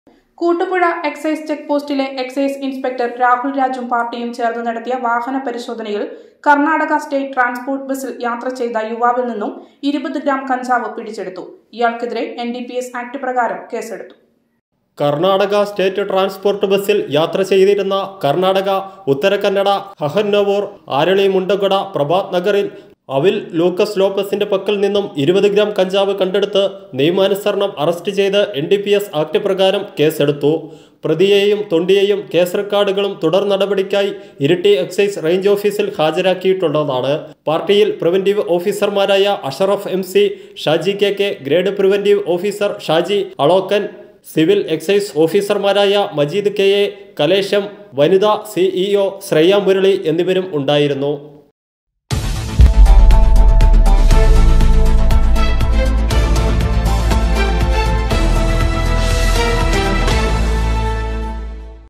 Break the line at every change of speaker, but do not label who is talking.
Koottupuzha excise check പോസ്റ്റിലെ excise inspector Rahul രാജും പാർട്ടിയും ചേർന്ന് നടത്തിയ വാഹന പരിശോധനയിൽ കർണാടക സ്റ്റേറ്റ് ട്രാൻസ്പോർട്ട് ബസ്സിൽ യാത്ര ചെയ്ത യുവാവിൽ നിന്നും ഇരുപത് ഗ്രാം കഞ്ചാവ് പിടിച്ചെടുത്തു ഇയാൾക്കെതിരെ N D P S act പ്രകാരം കേസെടുത്തു
കർണാടക സ്റ്റേറ്റ് ട്രാൻസ്പോർട്ട് ബസ്സിൽ യാത്ര ചെയ്തിരുന്ന കർണാടക ഉത്തര കന്നഡ ഹഹന്നവൂർ ആരളി മുണ്ടഗുഡ പ്രഭാത് നഗറിൽ അവിൽ ലൂക്കസ് ലോപ്പസിന്റെ പക്കൽ നിന്നും ഇരുപത് ഗ്രാം കഞ്ചാവ് കണ്ടെടുത്ത് നിയമാനുസരണം അറസ്റ്റ് ചെയ്ത് N D P S act പ്രകാരം കേസെടുത്തു പ്രതിയെയും തൊണ്ടിയെയും കേസ് റെക്കോർഡുകളും തുടർ നടപടിക്കായി ഇരിട്ടി എക്സൈസ് റേഞ്ച് ഓഫീസിൽ ഹാജരാക്കിയിട്ടുള്ളതാണ് പാർട്ടിയിൽ പ്രിവന്റീവ് ഓഫീസർമാരായ Ashraf M C Shaji K K grade preventive officer Shaji Alokkan civil excise ഓഫീസർമാരായ മജീദ് കെ എ കലേശം വനിതാ സിഇഒ ശ്രേയ മുരളി എന്നിവരും ഉണ്ടായിരുന്നു